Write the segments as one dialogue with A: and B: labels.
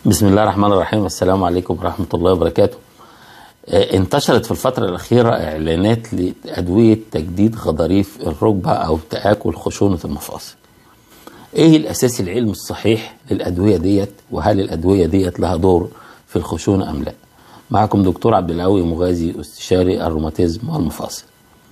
A: بسم الله الرحمن الرحيم السلام عليكم ورحمة الله وبركاته آه، انتشرت في الفترة الأخيرة إعلانات لأدوية تجديد غضاريف الركبة أو تآكل خشونة المفاصل إيه الأساس العلمي الصحيح للأدوية ديت وهل الأدوية ديت لها دور في الخشونة أم لا معكم دكتور عبد القوي مغازي استشاري الروماتيزم والمفاصل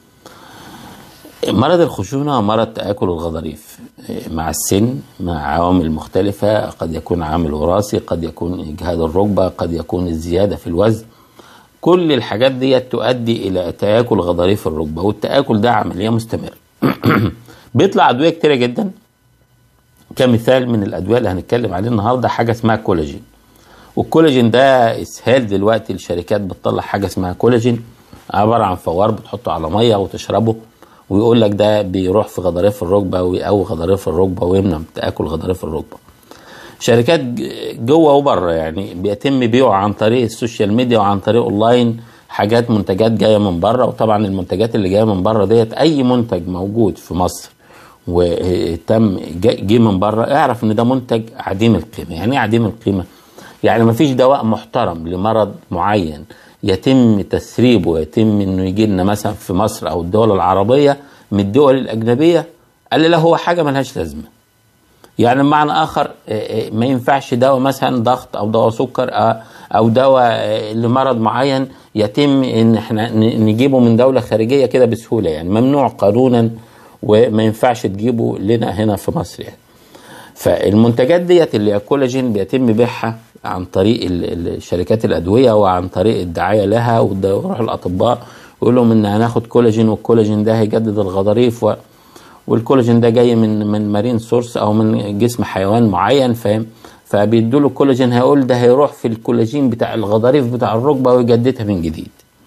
A: مرض الخشونة مرض تآكل الغضاريف مع السن مع عوامل مختلفة قد يكون عامل وراثي قد يكون إجهاد الركبة قد يكون الزيادة في الوزن كل الحاجات دي تؤدي إلى تآكل غضاريف الركبة والتآكل ده عملية مستمرة بيطلع أدوية كتيرة جدا كمثال من الأدوية اللي هنتكلم عليه النهاردة حاجة اسمها كولاجين والكولاجين ده اسهال دلوقتي الشركات بتطلع حاجة اسمها كولاجين عبارة عن فوار بتحطه على مية وتشربه ويقول لك ده بيروح في غضاريف الركبه ويقوي غضاريف الركبه ويمنع تاكل غضاريف الركبه. شركات جوه وبره يعني بيتم بيعه عن طريق السوشيال ميديا وعن طريق اونلاين حاجات منتجات جايه من بره وطبعا المنتجات اللي جايه من بره ديت اي منتج موجود في مصر وتم جه من بره اعرف ان ده منتج عديم القيمه، يعني ايه عديم القيمه؟ يعني ما فيش دواء محترم لمرض معين يتم تسريبه ويتم انه يجي لنا مثلا في مصر او الدول العربيه من الدول الاجنبيه قال لي لا هو حاجه ملهاش لازمه. يعني بمعنى اخر ما ينفعش دواء مثلا ضغط او دواء سكر او دواء لمرض معين يتم ان احنا نجيبه من دوله خارجيه كده بسهوله يعني ممنوع قانونا وما ينفعش تجيبه لنا هنا في مصر يعني. فالمنتجات ديت اللي الكولاجين بيتم بيعها عن طريق شركات الادويه وعن طريق الدعايه لها ويروح الاطباء يقول لهم ان هناخد كولاجين والكولاجين ده هيجدد الغضاريف و... والكولاجين ده جاي من من مارين سورس او من جسم حيوان معين فاهم فبيدوا له الكولاجين هيقول ده هيروح في الكولاجين بتاع الغضاريف بتاع الركبه ويجددها من جديد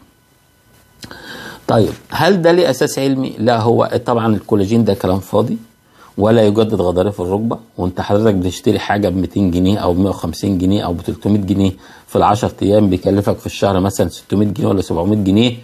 A: طيب هل ده ليه اساس علمي لا هو طبعا الكولاجين ده كلام فاضي ولا يجدد غضاريف الركبه وانت حضرتك بتشتري حاجه ب 200 جنيه او ب 150 جنيه او ب 300 جنيه في ال 10 ايام بيكلفك في الشهر مثلا 600 جنيه ولا 700 جنيه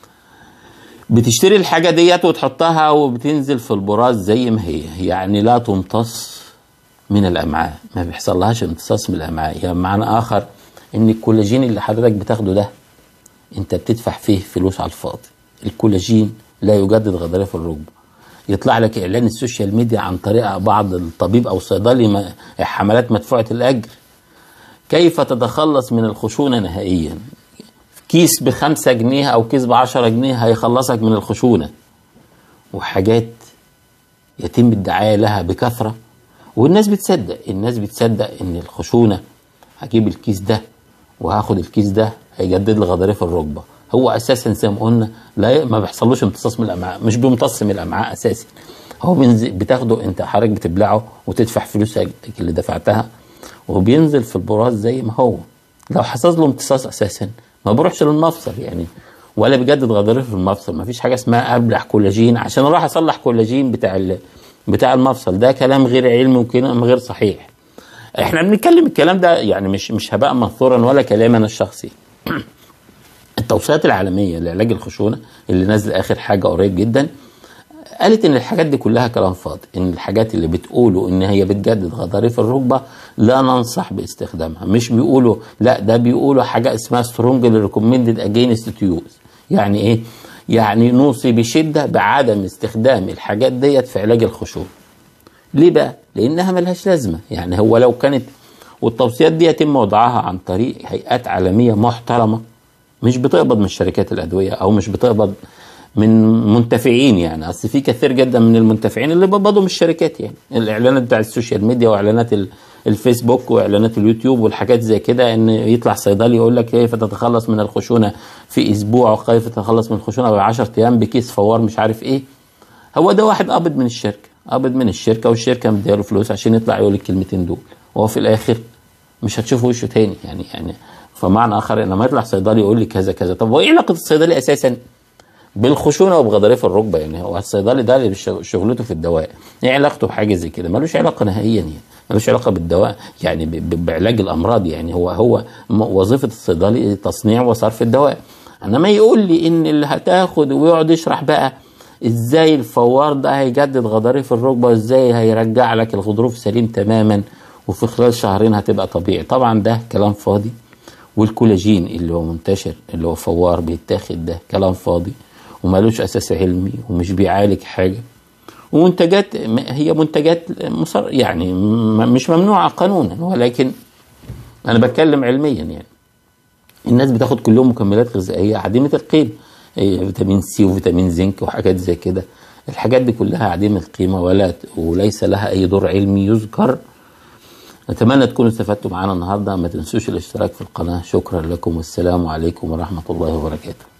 A: بتشتري الحاجه ديت وتحطها وبتنزل في البراز زي ما هي يعني لا تمتص من الامعاء ما بيحصل لهاش امتصاص من الامعاء يعني معنى اخر ان الكولاجين اللي حضرتك بتاخده ده انت بتدفع فيه فلوس على الفاضي الكولاجين لا يجدد غضاريف الركبه يطلع لك اعلان السوشيال ميديا عن طريق بعض الطبيب او الصيدلي حملات مدفوعه الاجر كيف تتخلص من الخشونه نهائيا كيس بخمسة جنيه او كيس بعشرة جنيه هيخلصك من الخشونه وحاجات يتم الدعايه لها بكثره والناس بتصدق الناس بتصدق ان الخشونه هجيب الكيس ده وهاخد الكيس ده هيجدد لي غضاريف الركبه هو اساسا زي ما قلنا لا ما بيحصلوش امتصاص من الامعاء مش بيمتص من الامعاء اساسا هو بينزل بتاخده انت حضرتك بتبلعه وتدفع فلوسك اللي دفعتها وبينزل في البراز زي ما هو لو حصل له امتصاص اساسا ما بروحش للمفصل يعني ولا بيجدد غضاريف المفصل ما فيش حاجه اسمها ابلع كولاجين عشان اروح اصلح كولاجين بتاع بتاع المفصل ده كلام غير علمي وكلام غير صحيح احنا بنتكلم الكلام ده يعني مش مش هباء منثورا ولا كلام انا الشخصي التوصيات العالميه لعلاج الخشونه اللي نازله اخر حاجه قريب جدا قالت ان الحاجات دي كلها كلام فاضي ان الحاجات اللي بتقولوا ان هي بتجدد غضاريف الركبه لا ننصح باستخدامها مش بيقولوا لا ده بيقولوا حاجه اسمها سترونج ريكومندد اجينست تو يوز يعني ايه يعني نوصي بشده بعدم استخدام الحاجات ديت في علاج الخشونه ليه بقى لانها ملهاش لازمه يعني هو لو كانت والتوصيات دي يتم وضعها عن طريق هيئات عالميه محترمه مش بتقبض من شركات الادويه او مش بتقبض من منتفعين يعني اصل في كثير جدا من المنتفعين اللي بيقبضوا من الشركات يعني الاعلانات بتاع السوشيال ميديا واعلانات الفيسبوك واعلانات اليوتيوب والحاجات زي كده ان يطلع صيدلي يقول لك كيف تتخلص من الخشونه في اسبوع وكيف تتخلص من الخشونه ب 10 ايام بكيس فوار مش عارف ايه هو ده واحد قابض من الشركه قابض من الشركه والشركه مدياله فلوس عشان يطلع يقول الكلمتين دول وهو في الاخر مش هتشوف وشه تاني يعني يعني فمعنى اخر ان لما يطلع صيدلي يقول لي كذا كذا طب وايه علاقه الصيدلي اساسا بالخشونه وبغضاريف الركبه يعني هو الصيدلي ده اللي شغلته في الدواء ايه علاقته بحاجه زي كده ملوش علاقه نهائيا يعني ملوش علاقه بالدواء يعني بعلاج الامراض يعني هو هو وظيفه الصيدلي تصنيع وصرف الدواء انما يقول لي ان اللي هتاخد ويقعد يشرح بقى ازاي الفوار ده هيجدد غضاريف الركبه وازاي هيرجع لك الغضروف سليم تماما وفي خلال شهرين هتبقى طبيعي طبعا ده كلام فاضي والكولاجين اللي هو منتشر اللي هو فوار بيتاخد ده كلام فاضي ومالوش اساس علمي ومش بيعالج حاجه ومنتجات هي منتجات مصر يعني مش ممنوعه قانونا ولكن انا بتكلم علميا يعني الناس بتاخد كلهم مكملات غذائيه عديمه القيمه فيتامين سي وفيتامين زنك وحاجات زي كده الحاجات دي كلها عديمه القيمه ولا وليس لها اي دور علمي يذكر اتمنى تكونوا استفدتوا معانا النهارده ما تنسوش الاشتراك في القناه شكرا لكم والسلام عليكم ورحمه الله وبركاته